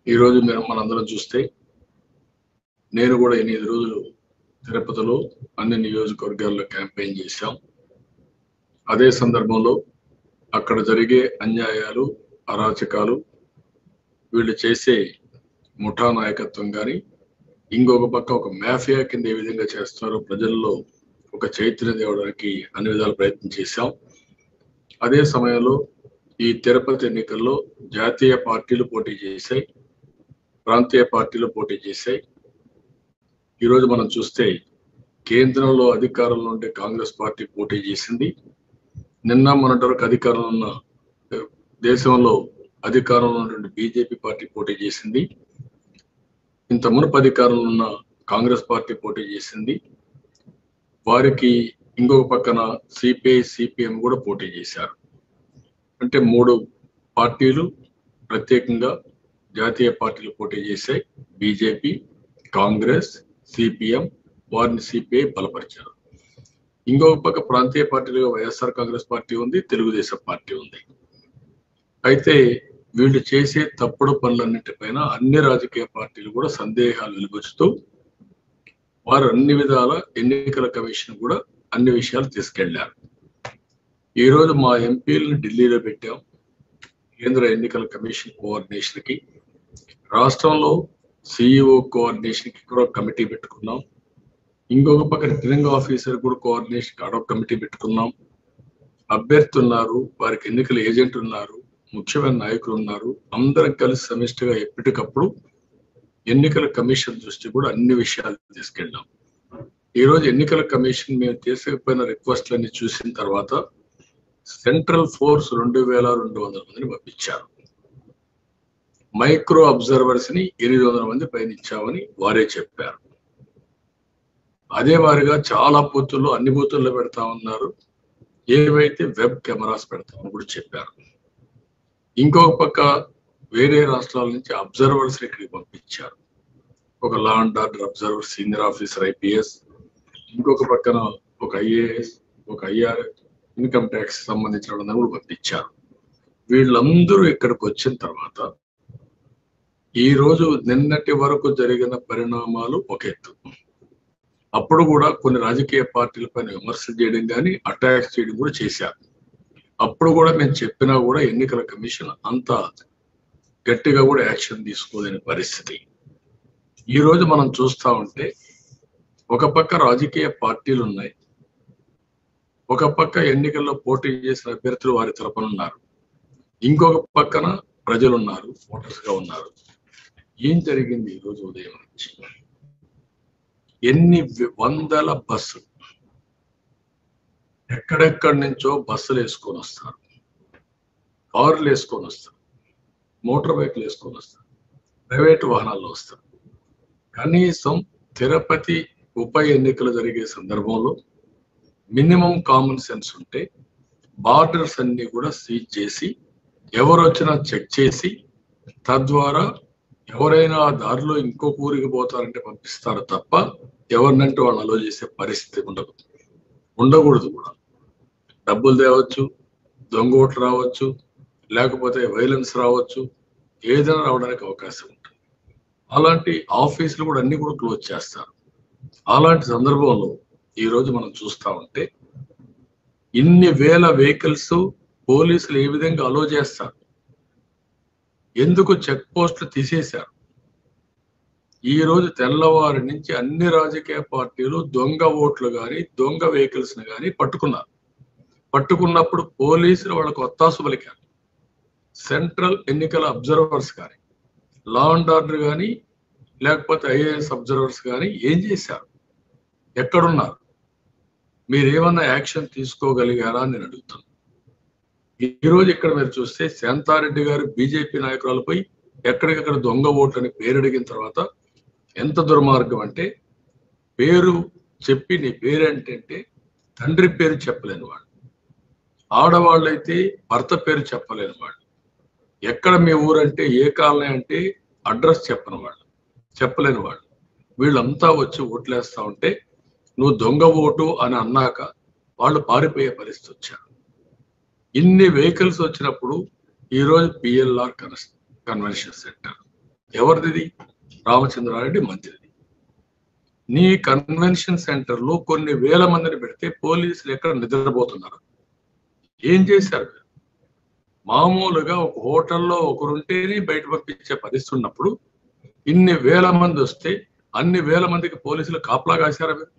ఈరోజు మేము మనందరం చూస్తే నేను కూడా ఎనిమిది రోజులు తిరుపతిలో అన్ని నియోజకవర్గాల్లో క్యాంపెయిన్ చేశాం అదే సందర్భంలో అక్కడ జరిగే అన్యాయాలు అరాచకాలు వీళ్ళు చేసే ముఠా నాయకత్వం కానీ ఇంకొక పక్క ఒక మాఫియా కింద ఏ విధంగా చేస్తున్నారో ప్రజల్లో ఒక చైతన్యం తేవడానికి అన్ని విధాల ప్రయత్నం చేశాం అదే సమయంలో ఈ తిరుపతి ఎన్నికల్లో జాతీయ పార్టీలు పోటీ చేశాయి ప్రాంతీయ పార్టీలు పోటీ చేశాయి ఈరోజు మనం చూస్తే కేంద్రంలో అధికారంలో ఉండే కాంగ్రెస్ పార్టీ పోటీ చేసింది నిన్న మొన్నటి వరకు అధికారంలో ఉన్న ఏ, దేశంలో అధికారంలో ఉన్నటువంటి బీజేపీ పార్టీ పోటీ చేసింది ఇంత మునుపు అధికారంలో ఉన్న కాంగ్రెస్ పార్టీ పోటీ చేసింది వారికి ఇంకొక పక్కన సిపిఐ సిపిఎం కూడా పోటీ చేశారు అంటే మూడు పార్టీలు ప్రత్యేకంగా జాతీయ పార్టీలు పోటీ చేశాయి బీజేపీ కాంగ్రెస్ సిపిఎం వారిని సిపిఐ బలపరిచారు ఇంకొక పక్క ప్రాంతీయ పార్టీలుగా వైఎస్ఆర్ కాంగ్రెస్ పార్టీ ఉంది తెలుగుదేశం పార్టీ ఉంది అయితే వీళ్ళు చేసే తప్పుడు పనులన్నిటిపైన అన్ని రాజకీయ పార్టీలు కూడా సందేహాలు వెలుగుచుతూ వారు అన్ని విధాల ఎన్నికల కమిషన్ కూడా అన్ని విషయాలు తీసుకెళ్లారు ఈ రోజు మా ఎంపీలను ఢిల్లీలో పెట్టాం కేంద్ర ఎన్నికల కమిషన్ కోఆర్డినేషన్ కి రాష్ట్రంలో సిఇఓ కోఆర్డినేషన్ కి కూడా ఒక కమిటీ పెట్టుకున్నాం ఇంకొక పక్క రిటర్నింగ్ ఆఫీసర్ కూడా కోఆర్డినేషన్ కి అడొక కమిటీ పెట్టుకున్నాం అభ్యర్థి ఉన్నారు వారికి ఎన్నికల ఏజెంట్ ఉన్నారు ముఖ్యమైన నాయకులు ఉన్నారు అందరం కలిసి సమిష్టిగా ఎప్పటికప్పుడు ఎన్నికల కమిషన్ దృష్టి కూడా అన్ని విషయాలు తీసుకెళ్ళాం ఈ రోజు ఎన్నికల కమిషన్ మేము తీసుకుపోయిన రిక్వెస్ట్లన్నీ చూసిన తర్వాత సెంట్రల్ ఫోర్స్ రెండు వేల రెండు వందల మందిని పంపించారు మైక్రో అబ్జర్వర్స్ ని ఎనిమిది వందల మంది పైన ఇచ్చామని వారే చెప్పారు అదే వారిగా చాలా బూతుల్లో అన్ని బూతుల్లో పెడతా ఉన్నారు ఏవైతే వెబ్ కెమెరాస్ పెడతామని కూడా చెప్పారు ఇంకొక పక్క వేరే రాష్ట్రాల నుంచి అబ్జర్వర్స్ ఇక్కడికి పంపించారు ఒక law and order observer senior officer IPS ఇంకొక పక్కన ఒక ఐఏఎస్ ఒక ఐఆర్ఎస్ ఇన్కమ్ ట్యాక్స్ సంబంధించిన వాళ్ళని కూడా పంపించారు వీళ్ళందరూ ఇక్కడికి వచ్చిన తర్వాత ఈ రోజు నిన్నటి వరకు జరిగిన పరిణామాలు ఒక ఎత్తు అప్పుడు కూడా కొన్ని రాజకీయ పార్టీల పైన విమర్శలు చేయడం కానీ అటాక్స్ చేయడం కూడా చేశారు అప్పుడు కూడా మేము చెప్పినా కూడా ఎన్నికల కమిషన్ అంత గట్టిగా కూడా యాక్షన్ తీసుకోలేని పరిస్థితి ఈ రోజు మనం చూస్తా ఉంటే ఒక పక్క రాజకీయ పార్టీలు ఉన్నాయి ఒక పక్క ఎన్నికల్లో పోటీ చేసిన అభ్యర్థులు వారి తరపున ఉన్నారు ఇంకొక పక్కన ప్రజలు ఉన్నారు ఓటర్స్ గా ఉన్నారు ఏం జరిగింది ఈ రోజు ఉదయం నుంచి ఎన్ని వి- వందల బస్సులు ఎక్కడెక్కడి నుంచో బస్సులు వేసుకొని వస్తారు కార్లు వేసుకొని వస్తారు మోటార్ బైక్లు వేసుకొని వస్తారు ప్రైవేట్ వాహనాల్లో వస్తారు కనీసం తిరుపతి ఉప ఎన్నికలు జరిగే సందర్భంలో మినిమం కామన్ సెన్స్ ఉంటే బార్డర్స్ అన్ని కూడా సీజ్ చేసి ఎవరు వచ్చినా చెక్ చేసి తద్వారా ఎవరైనా ఆ దారిలో ఇంకొక ఊరికి పోతారంటే పంపిస్తారు తప్ప ఎవరినంటే వాళ్ళు అలో చేసే పరిస్థితి ఉండదు ఉండకూడదు కూడా డబ్బులు తేవచ్చు దొంగ ఓట్లు రావచ్చు లేకపోతే వైలెన్స్ రావచ్చు ఏదైనా రావడానికి అవకాశం ఉంటుంది అలాంటి ఆఫీసులు కూడా అన్ని కూడా క్లోజ్ చేస్తారు అలాంటి సందర్భంలో ఈ రోజు మనం చూస్తా ఉంటే ఇన్ని వేల వెహికల్స్ పోలీసులు ఏ విధంగా అలో చేస్తారు ఎందుకు చెక్ పోస్టులు తీసేశారు ఈ రోజు తెల్లవారి నుంచి అన్ని రాజకీయ పార్టీలు దొంగ ఓట్లు గాని దొంగ వెహికల్స్ ని గాని పట్టుకున్నారు పట్టుకున్నప్పుడు పోలీసులు వాళ్ళకు ఒత్తాసు పలికారు సెంట్రల్ ఎన్నికల అబ్జర్వర్స్ కానీ లా అండ్ ఆర్డర్ కానీ లేకపోతే ఐఏఎస్ అబ్జర్వర్స్ కానీ ఏం చేశారు ఎక్కడున్నారు మీరు ఏమన్నా యాక్షన్ తీసుకోగలిగారా అని నేను అడుగుతాను ఈ రోజు ఇక్కడ మీరు చూస్తే శాంతారెడ్డి గారు బీజేపీ నాయకురాలపై ఎక్కడికక్కడ దొంగ ఓట్లని పేరు అడిగిన తర్వాత ఎంత దుర్మార్గం అంటే పేరు చెప్పి నీ పేరేంటంటే తండ్రి పేరు చెప్పలేని వాడు ఆడవాళ్ళైతే భర్త పేరు చెప్పలేని వాడు ఎక్కడ మీ ఊరంటే ఏ కాలనీ అంటే అడ్రస్ చెప్పని వాళ్ళు చెప్పలేని వాళ్ళు వీళ్ళంతా వచ్చి ఓట్లేస్తా ఉంటే నువ్వు దొంగ ఓటు అని అన్నాక వాళ్ళు పారిపోయే పరిస్థితి వచ్చారు ఇన్ని వెహికల్స్ వచ్చినప్పుడు ఈ రోజు పిఎల్ఆర్ కన్వెన్షన్ సెంటర్ ఎవరిది రామచంద్రారెడ్డి మంత్రిది నీ కన్వెన్షన్ సెంటర్ లో కొన్ని వేల మందిని పెడితే పోలీసులు ఎక్కడ నిద్రపోతున్నారు ఏం చేశారు మీరు? మామూలుగా ఒక హోటల్లో ఒకరుంటేనే బయట పంపించే పరిస్థితి ఉన్నప్పుడు ఇన్ని వేల మంది వస్తే అన్ని వేల మందికి పోలీసులు కాపలా కాశారా మీరు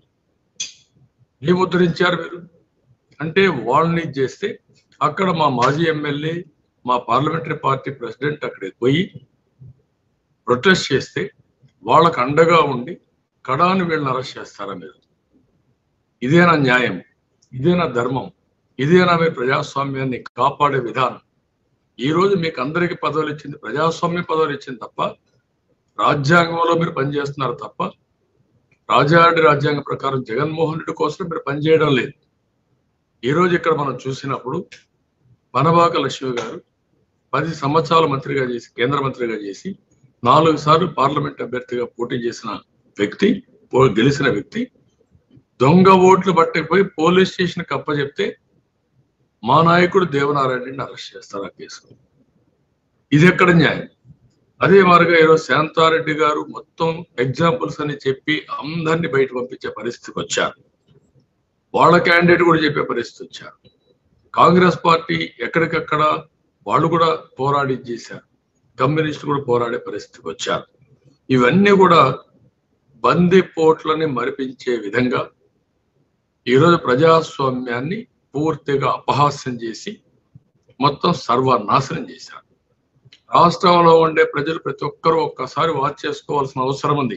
ఏం ఉద్ధరించారు మీరు అంటే వాళ్ళని ఇది చేస్తే అక్కడ మా మాజీ ఎమ్మెల్యే మా పార్లమెంటరీ పార్టీ ప్రెసిడెంట్ అక్కడికి పోయి ప్రొటెస్ట్ చేస్తే వాళ్ళకు అండగా ఉండి కడాను వీళ్ళని అరెస్ట్ చేస్తారా మీరు ఇదేనా న్యాయం ఇదేనా ధర్మం ఇదేనా మీ ప్రజాస్వామ్యాన్ని కాపాడే విధానం ఈ రోజు మీకు అందరికి పదవులు ఇచ్చింది ప్రజాస్వామ్య పదవులు ఇచ్చింది తప్ప రాజ్యాంగంలో మీరు పనిచేస్తున్నారు తప్ప రాజారెడ్డి రాజ్యాంగం ప్రకారం జగన్మోహన్ రెడ్డి కోసం మీరు పనిచేయడం లేదు ఈ రోజు ఇక్కడ మనం చూసినప్పుడు వనబాక లక్ష్మి గారు పది సంవత్సరాల మంత్రిగా చేసి కేంద్ర మంత్రిగా చేసి నాలుగు సార్లు పార్లమెంట్ అభ్యర్థిగా పోటీ చేసిన వ్యక్తి పో- గెలిచిన వ్యక్తి దొంగ ఓట్లు పట్టుకుపోయి పోలీస్ స్టేషన్ కప్పచెప్తే మా నాయకుడు దేవనారాయణని అరెస్ట్ చేస్తారు ఆ కేసు ఇది ఎక్కడ న్యాయం అదే మారుగా ఈరోజు శాంతారెడ్డి గారు మొత్తం ఎగ్జాంపుల్స్ అని చెప్పి అందరినీ బయట పంపించే పరిస్థితికి వచ్చారు వాళ్ళ క్యాండిడేట్ కూడా చెప్పే పరిస్థితి వచ్చారు కాంగ్రెస్ పార్టీ ఎక్కడికక్కడ వాళ్ళు కూడా పోరాడి చేశారు కమ్యూనిస్టులు కూడా పోరాడే పరిస్థితికి వచ్చారు ఇవన్నీ కూడా బందిపోట్లని మరిపించే విధంగా ఈరోజు ప్రజాస్వామ్యాన్ని పూర్తిగా అపహాస్యం చేసి మొత్తం సర్వనాశనం చేశారు రాష్ట్రంలో ఉండే ప్రజలు ప్రతి ఒక్కరూ ఒక్కసారి వాచ్ చేసుకోవాల్సిన అవసరం ఉంది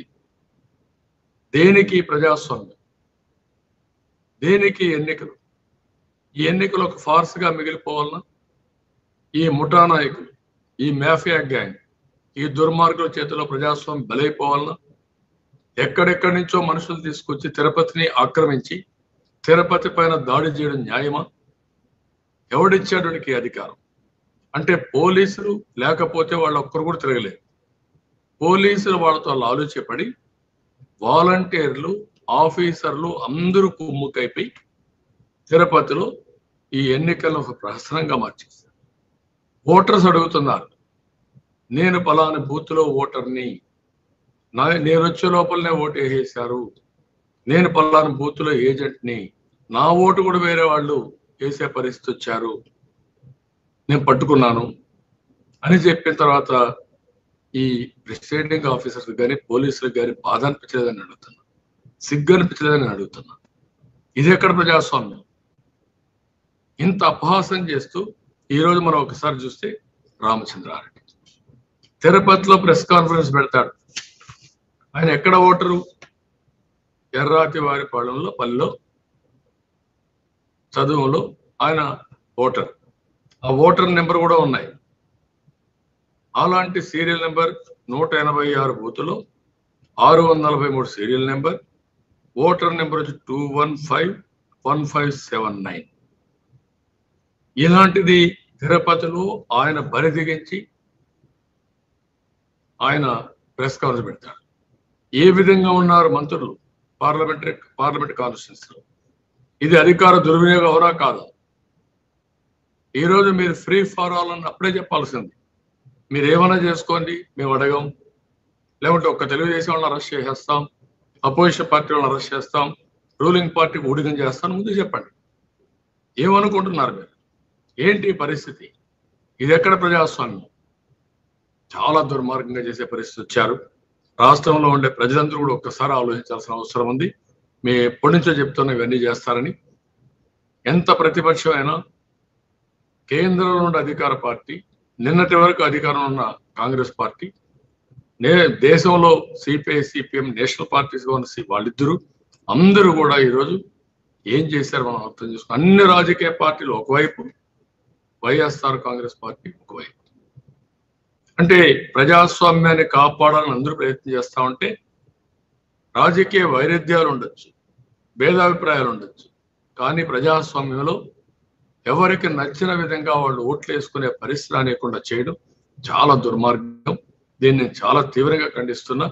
దేనికి ఈ ప్రజాస్వామ్యం దేనికి ఎన్నికలు ఈ ఎన్నికలు ఒక ఫార్స్ గా మిగిలిపోవాలన్నా ఈ ముఠా నాయకులు ఈ మాఫియా గ్యాంగ్ ఈ దుర్మార్గుల చేతిలో ప్రజాస్వామ్యం బలైపోవాలన్నా ఎక్కడెక్కడి నుంచో మనుషులు తీసుకొచ్చి తిరుపతిని ఆక్రమించి తిరుపతి పైన దాడి చేయడం న్యాయమా ఎవడిచ్చాడు నీకు ఈ అధికారం అంటే పోలీసులు లేకపోతే వాళ్ళు ఒక్కరు కూడా తిరగలేరు పోలీసులు వాళ్ళతో ఆలోచపడి వాలంటీర్లు ఆఫీసర్లు అందరూ కుమ్ముకైపోయి తిరుపతిలో ఈ ఎన్నికలను ఒక ప్రహసనంగా మార్చేశారు ఓటర్స్ అడుగుతున్నారు నేను పలాని బూత్లో ఓటర్ని నా నేను వచ్చే లోపలనే ఓటు వేసేశారు నేను పలానా బూత్లో ఏజెంట్ని నా ఓటు కూడా వేరే వాళ్ళు వేసే పరిస్థితి వచ్చారు నేను పట్టుకున్నాను అని చెప్పిన తర్వాత ఈ ప్రిసైడింగ్ ఆఫీసర్స్ కానీ పోలీసులకు కానీ బాధ అనిపించలేదని అడుగుతున్నా సిగ్గు అనిపించలేదని అడుగుతున్నా ఇది ఎక్కడ ప్రజాస్వామ్యం ఇంత అపహాసం చేస్తూ ఈ రోజు మనం ఒకసారి చూస్తే రామచంద్రారెడ్డి తిరుపతిలో ప్రెస్ కాన్ఫరెన్స్ పెడతాడు ఆయన ఎక్కడ ఓటరు ఎర్రాతి వారి పాలెంలో పల్లెలో చదువులో ఆయన ఓటర్ ఆ ఓటర్ నెంబర్ కూడా ఉన్నాయి అలాంటి సీరియల్ నెంబర్ నూట ఎనభై ఆరు బూతులో ఆరు వందల నలభై మూడు సీరియల్ నెంబర్ ఓటర్ నెంబర్ వచ్చి two one five one five seven nine ఇలాంటిది తిరుపతిలో ఆయన బరి దిగించి ఆయన ప్రెస్ కాన్ఫరెన్స్ పెడతాడు ఏ విధంగా ఉన్నారు మంత్రులు పార్లమెంటరీ పార్లమెంట్ కాన్స్టిట్యూన్స్ లో ఇది అధికార దుర్వినియోగం ఎవరా కాదా ఈ రోజు మీరు ఫ్రీ ఫార్ ఆల్ అని అప్పుడే చెప్పాల్సింది మీరు ఏమైనా చేసుకోండి మేము అడగం లేకుంటే ఒక్క తెలుగుదేశం వాళ్ళని అరెస్ట్ చేసేస్తాం అపోజిషన్ పార్టీ వాళ్ళని అరెస్ట్ చేస్తాం రూలింగ్ పార్టీకి ఊడిగం చేస్తాం ముందు చెప్పండి ఏమనుకుంటున్నారు మీరు ఏంటి ఈ పరిస్థితి ఇది ఎక్కడ ప్రజాస్వామ్యం చాలా దుర్మార్గంగా చేసే పరిస్థితి వచ్చారు రాష్ట్రంలో ఉండే ప్రజలందరూ కూడా ఒక్కసారి ఆలోచించాల్సిన అవసరం ఉంది మేము ఎప్పటి నుంచో చెప్తున్నా ఇవన్నీ చేస్తారని ఎంత ప్రతిపక్షం అయినా కేంద్రంలో ఉండే అధికార పార్టీ నిన్నటి వరకు అధికారంలో ఉన్న కాంగ్రెస్ పార్టీ నే దేశంలో సిపిఐ సిపిఎం నేషనల్ పార్టీస్ ఉన్న సి- వాళ్ళిద్దరూ అందరూ కూడా ఈరోజు ఏం చేశారు మనం అర్థం చేసుకో అన్ని రాజకీయ పార్టీలు ఒకవైపు వైఎస్ఆర్ కాంగ్రెస్ పార్టీ ఒకవైపు అంటే ప్రజాస్వామ్యాన్ని కాపాడాలని అందరూ ప్రయత్నం చేస్తా ఉంటే రాజకీయ వైరుధ్యాలు ఉండొచ్చు భేదాభిప్రాయాలు ఉండొచ్చు కానీ ప్రజాస్వామ్యంలో ఎవరికి నచ్చిన విధంగా వాళ్ళు ఓట్లు వేసుకునే పరిస్థితి అనేకుండా చేయడం చాలా దుర్మార్గం దీన్ని నేను చాలా తీవ్రంగా ఖండిస్తున్నా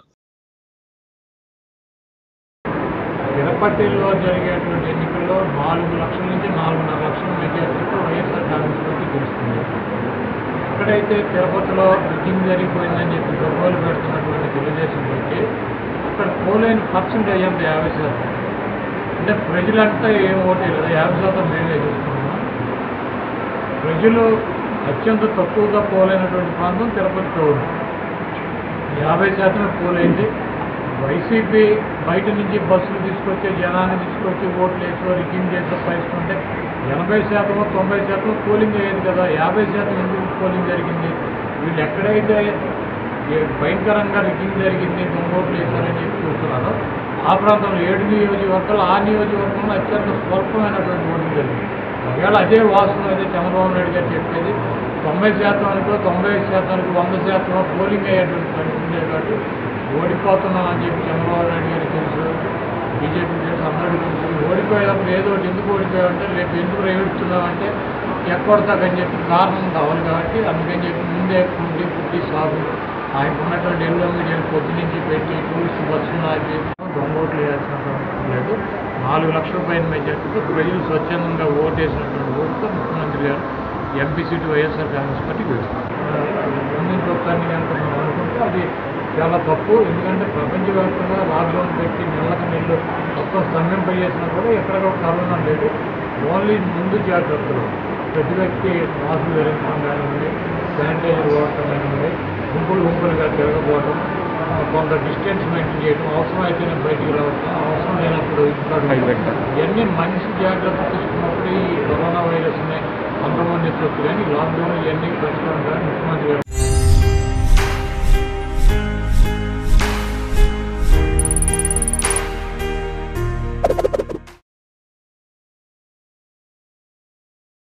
తిరుపతిలో జరిగేటువంటి ఎన్నికల్లో నాలుగు లక్షల నుంచి నాలుగున్నర లక్షల మెజార్టీతో వైఎస్ఆర్ కాంగ్రెస్ పార్టీ గెలుస్తుంది అక్కడ ఎక్కడైతే తిరుపతిలో రిగ్గింగ్ జరిగిపోయిందని చెప్పి గొప్పలు పెడుతున్నటువంటి తెలుగుదేశం వచ్చి అక్కడ పోలేని పర్సెంటేజ్ అంత యాభై శాతం అంటే ప్రజలంతా ఏం ఓటే కదా యాభై శాతం మేమే చూసుకున్నాం ప్రజలు అత్యంత తక్కువగా పోలైనటువంటి ప్రాంతం తిరుపతి టౌన్ యాభై శాతం పోలైంది వైసీపీ బయట నుంచి బస్సులు తీసుకొచ్చి జనాన్ని తీసుకొచ్చి ఓట్లు వేసి రిగ్గింగ్ చేసే పరిస్థితి ఉంటే ఎనభై శాతం తొంభై శాతం పోలింగ్ అయ్యేది కదా యాభై శాతం ఎందుకు పోలింగ్ జరిగింది వీళ్ళు ఎక్కడైతే ఏ భయంకరంగా రిగ్గింగ్ జరిగింది దొంగోట్లు వేశారని చెప్పి చూస్తున్నారో ఆ ప్రాంతంలో ఏడు నియోజకవర్గాలు ఆ నియోజకవర్గంలో అత్యంత స్వల్పమైనటువంటి ఓటింగ్ జరిగింది ఒకవేళ అదే వాస్తవం అయితే చంద్రబాబు నాయుడు గారు చెప్పేది తొంభై శాతానికో తొంభై శాతానికి వంద శాతం పోలింగ్ అయ్యేటువంటి పరిస్థితి ఉండేది కాబట్టి ఓడిపోతున్నాం అని చెప్పి చంద్రబాబు నాయుడు గారికి తెలుసు బీజేపీ తెలుసు అందరికీ తెలుసు ఓడిపోయేటప్పుడు ఏదో ఒకటి ఎందుకు ఓడిపోయామంటే రేపు ఎందుకు రేగుతున్నామంటే ఎక్కొడతాకని చెప్పి కారణం కావాలి కాబట్టి అందుకని చెప్పి ముందే పుట్టి పుట్టి సాగు ఆయనకు ఉన్నటువంటి ఎల్లో మీడియాని పొద్దు నుంచి పెట్టి టూరిస్ట్ బస్సులు ఆపి దొంగోట్లు వేయాల్సిన అవసరం లేదు నాలుగు లక్షల పైన మెజార్టీతో ప్రజలు స్వచ్ఛందంగా ఓటేసినటువంటి ఓటుతో ముఖ్యమంత్రి గారు MP seat YSR Congress party అందించొచ్చని కనుక మనం అనుకుంటే అది చాలా తప్పు ఎందుకంటే ప్రపంచవ్యాప్తంగా లాక్డౌన్ పెట్టి నెలకు నెలలు మొత్తం స్తంభింపజేసినా కూడా ఎక్కడికో కరోనా లేదు ఓన్లీ ముందు జాగ్రత్తలు ప్రతి వ్యక్తి మాస్క్ ధరించడం కానివ్వండి శానిటైజర్ వాడటం కానివ్వండి గుంపులు గుంపులుగా తిరగపోవడం ఆ, కొంత డిస్టెన్స్ మెయింటైన్ చేయడం అవసరం అయితేనే బయటికి రావడం అవసరం లేనప్పుడు ఇంట్లో ఇవన్నీ మనిషి జాగ్రత్త తీసుకున్నప్పుడు ఈ కరోనా వైరస్ని అంతమంది ఎత్తొచ్చు కానీ లాక్డౌన్ ఇవన్నీ పరిష్కారం కానీ ముఖ్యమంత్రి గారు